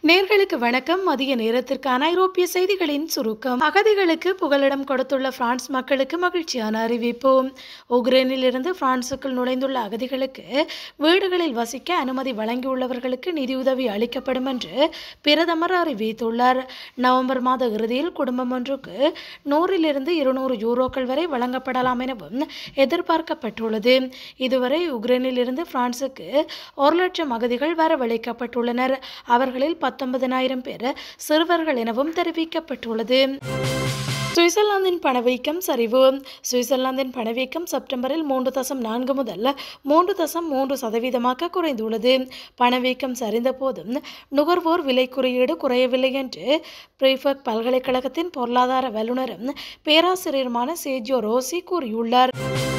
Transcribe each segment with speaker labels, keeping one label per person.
Speaker 1: நேர்களுக்கு வணக்கம் மதிய நேரத்திற்கான ஐரோப்பிய செய்திகளின் சுருக்கம் அகதிகளுக்கு புகலிடம் கொடுத்துள்ள பிரான்ஸ் மக்களுக்கு மகிழ்ச்சியான அறிவிப்பு உக்ரைனில் இருந்து பிரான்சுக்குள் நுழைந்துள்ள அகதிகளுக்கு வீடுகளில் வசிக்க அனுமதி வழங்கியுள்ளவர்களுக்கு நிதியுதவி அளிக்கப்படும் என்று பிரதமர் அறிவித்துள்ளார் நவம்பர் மாத இறுதியில் குடும்பம் ஒன்றுக்கு நூறிலிருந்து இருநூறு யூரோக்கள் வரை வழங்கப்படலாம் எனவும் எதிர்பார்க்கப்பட்டுள்ளது இதுவரை உக்ரைனில் இருந்து பிரான்சுக்கு ஒரு லட்சம் அகதிகள் வரவழைக்கப்பட்டுள்ளனர் அவர்களில் பத்தொன்பதனாயிரம் பேர் சிறுவர்கள் எனவும் தெரிவிக்கப்பட்டுள்ளது சுவிட்சர்லாந்தின் பணவீக்கம் சரிவு சுவிட்சர்லாந்தின் பணவீக்கம் செப்டம்பரில் மூன்று தசம் நான்கு முதல் மூன்று தசம் மூன்று சதவீதமாக குறைந்துள்ளது பணவீக்கம் சரிந்த போதும் நுகர்வோர் விலை குறியீடு குறையவில்லை என்று பிரிஃபக் பல்கலைக்கழகத்தின் பொருளாதார வல்லுநரும் பேராசிரியருமான சேஜியோ ரோசி கூறியுள்ளார்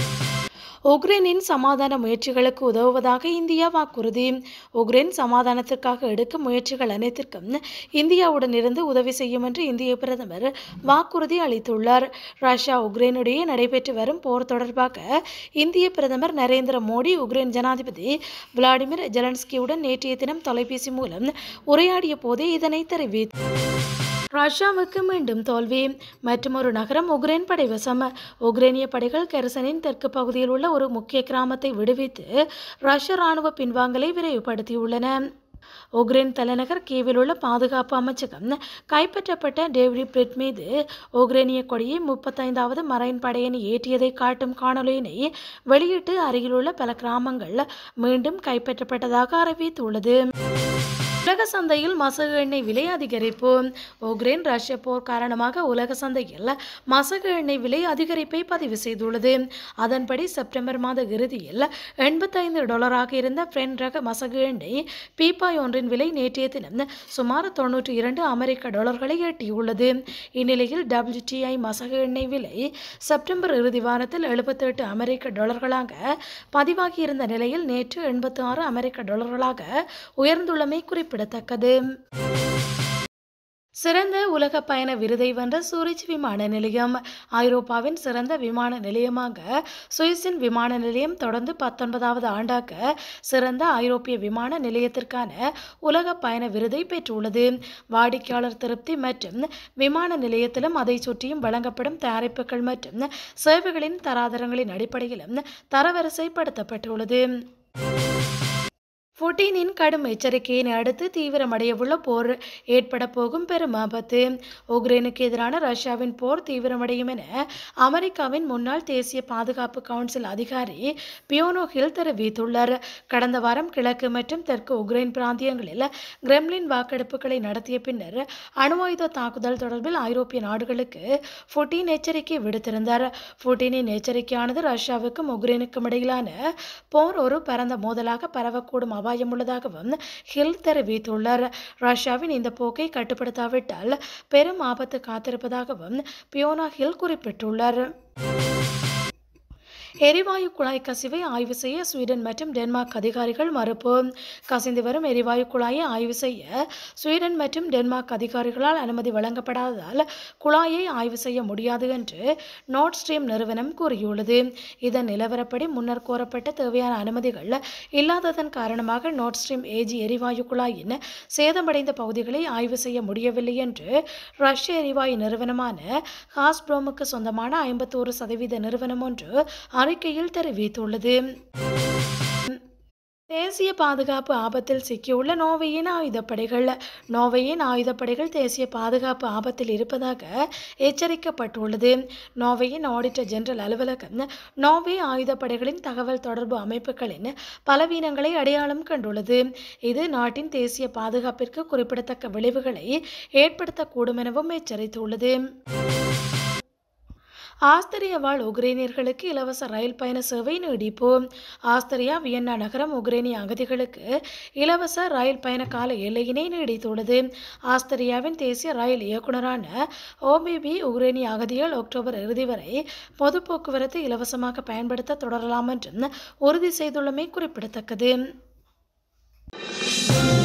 Speaker 1: உக்ரைனின் சமாதான முயற்சிகளுக்கு உதவுவதாக இந்தியா வாக்குறுதி உக்ரைன் சமாதானத்திற்காக எடுக்கும் முயற்சிகள் அனைத்திற்கும் இந்தியாவுடன் இருந்து உதவி செய்யும் என்று இந்திய பிரதமர் வாக்குறுதி அளித்துள்ளார் ரஷ்யா உக்ரைனிடையே நடைபெற்று வரும் போர் தொடர்பாக இந்திய பிரதமர் நரேந்திர மோடி உக்ரைன் ஜனாதிபதி விளாடிமிர் ஜெலன்ஸ்கியுடன் நேற்றைய தினம் தொலைபேசி மூலம் உரையாடிய போதே இதனை தெரிவித்தார் ரஷ்யாவுக்கு மீண்டும் தோல்வி மற்றொரு நகரம் உக்ரைன் படைவசம் உக்ரைனிய படைகள் கெர்சனின் தெற்கு பகுதியில் உள்ள ஒரு முக்கிய கிராமத்தை விடுவித்து ரஷ்ய ராணுவ பின்வாங்கலை விரைவுபடுத்தியுள்ளன உக்ரைன் தலைநகர் கீவில் உள்ள பாதுகாப்பு அமைச்சகம் கைப்பற்றப்பட்ட டேவிட் பிரிட் மீது உக்ரைனிய கொடியை முப்பத்தைந்தாவது மரைன் படையணி ஏற்றியதை காட்டும் காணொலியினை வெளியிட்டு அருகிலுள்ள பல கிராமங்கள் மீண்டும் கைப்பற்றப்பட்டதாக அறிவித்துள்ளது உலக சந்தையில் மசகு எண்ணெய் விலை அதிகரிப்பு உக்ரைன் ரஷ்ய போர் காரணமாக உலக சந்தையில் மசகு எண்ணெய் விலை அதிகரிப்பை பதிவு செய்துள்ளது அதன்படி செப்டம்பர் மாத இறுதியில் எண்பத்தைந்து டாலராக இருந்த பிரெண்ட் ரக மசகு எண்ணெய் பீப்பாய் ஒன்றின் விலை நேற்றைய தினம் சுமார் தொன்னூற்றி இரண்டு அமெரிக்க டாலர்களை எட்டியுள்ளது இந்நிலையில் டபிள்யூடிஐ மசகு எண்ணெய் விலை செப்டம்பர் இறுதி வாரத்தில் எழுபத்தெட்டு அமெரிக்க டாலர்களாக பதிவாகியிருந்த நிலையில் நேற்று எண்பத்தி ஆறு அமெரிக்க டாலர்களாக உயர்ந்துள்ளமை குறிப்பிட்டது குறிப்பிடத்தக்கது சிறந்த உலக பயண விருதை வென்ற சூரிச் விமான நிலையம் ஐரோப்பாவின் சிறந்த விமான நிலையமாக சுவிஸின் விமான நிலையம் தொடர்ந்து பத்தொன்பதாவது ஆண்டாக சிறந்த ஐரோப்பிய விமான நிலையத்திற்கான உலக பயண விருதை பெற்றுள்ளது வாடிக்கையாளர் திருப்தி மற்றும் விமான நிலையத்திலும் அதை சுற்றியும் வழங்கப்படும் தயாரிப்புகள் மற்றும் சேவைகளின் தராதரங்களின் அடிப்படையிலும் தரவரிசைப்படுத்தப்பட்டுள்ளது புட்டினின் கடும் எச்சரிக்கையை அடுத்து தீவிரமடையவுள்ள போர் ஏற்பட போகும் பெரும் ஆபத்து உக்ரைனுக்கு எதிரான ரஷ்யாவின் போர் தீவிரமடையும் என அமெரிக்காவின் முன்னாள் தேசிய பாதுகாப்பு கவுன்சில் அதிகாரி பியோனோ ஹில் தெரிவித்துள்ளார் கடந்த வாரம் கிழக்கு மற்றும் தெற்கு உக்ரைன் பிராந்தியங்களில் கிரெம்லின் வாக்கெடுப்புகளை நடத்திய பின்னர் அணு ஆயுத தாக்குதல் தொடர்பில் ஐரோப்பிய நாடுகளுக்கு புட்டின் எச்சரிக்கை விடுத்திருந்தார் புட்டினின் எச்சரிக்கையானது ரஷ்யாவுக்கும் உக்ரைனுக்கும் இடையிலான போர் ஒரு பரந்த மோதலாக பரவக்கூடும் அபாயம் உள்ளதாகவும் ஹில் தெரிவித்துள்ளார் ரஷ்யாவின் இந்த போக்கை கட்டுப்படுத்தாவிட்டால் பெரும் ஆபத்து காத்திருப்பதாகவும் பியோனா ஹில் குறிப்பிட்டுள்ளார் எரிவாயு குழாய் கசிவை ஆய்வு செய்ய ஸ்வீடன் மற்றும் டென்மார்க் அதிகாரிகள் மறுப்பு கசிந்து வரும் எரிவாயு குழாயை ஆய்வு செய்ய ஸ்வீடன் மற்றும் டென்மார்க் அதிகாரிகளால் அனுமதி வழங்கப்படாததால் குழாயை ஆய்வு செய்ய முடியாது என்று நோட் ஸ்ட்ரீம் நிறுவனம் கூறியுள்ளது இதன் நிலவரப்படி முன்னர் கோரப்பட்ட தேவையான அனுமதிகள் இல்லாததன் காரணமாக நோட் ஸ்ட்ரீம் ஏஜி எரிவாயு குழாயின் சேதமடைந்த பகுதிகளை ஆய்வு செய்ய முடியவில்லை என்று ரஷ்ய எரிவாயு நிறுவனமான ஹாஸ்ப்ரோமுக்கு சொந்தமான ஐம்பத்தோரு சதவீத நிறுவனம் ஒன்று அறிக்கையில் தெரிவித்துள்ளது தேசிய பாதுகாப்பு ஆபத்தில் சிக்கியுள்ள நோர்வேயின் ஆயுதப்படைகள் நோர்வேயின் ஆயுதப்படைகள் தேசிய பாதுகாப்பு ஆபத்தில் இருப்பதாக எச்சரிக்கப்பட்டுள்ளது நோர்வேயின் ஆடிட்டர் ஜெனரல் அலுவலகம் நோர்வே ஆயுதப்படைகளின் தகவல் தொடர்பு அமைப்புகளின் பலவீனங்களை அடையாளம் கண்டுள்ளது இது நாட்டின் தேசிய பாதுகாப்பிற்கு குறிப்பிடத்தக்க விளைவுகளை ஏற்படுத்தக்கூடும் எனவும் எச்சரித்துள்ளது ஆஸ்திரிய வாழ் உக்ரைனியர்களுக்கு இலவச ரயில் பயண சேவை நீடிப்பு ஆஸ்திரியா வியன்னா நகரம் உக்ரைனிய அகதிகளுக்கு இலவச ரயில் பயண கால எல்லையினை நீடித்துள்ளது ஆஸ்திரியாவின் தேசிய ரயில் இயக்குநரான ஓபிபி உக்ரைனிய அகதிகள் அக்டோபர் இறுதி வரை பொது போக்குவரத்து இலவசமாக பயன்படுத்த தொடரலாம் என்றும் உறுதி செய்துள்ளமை குறிப்பிடத்தக்கது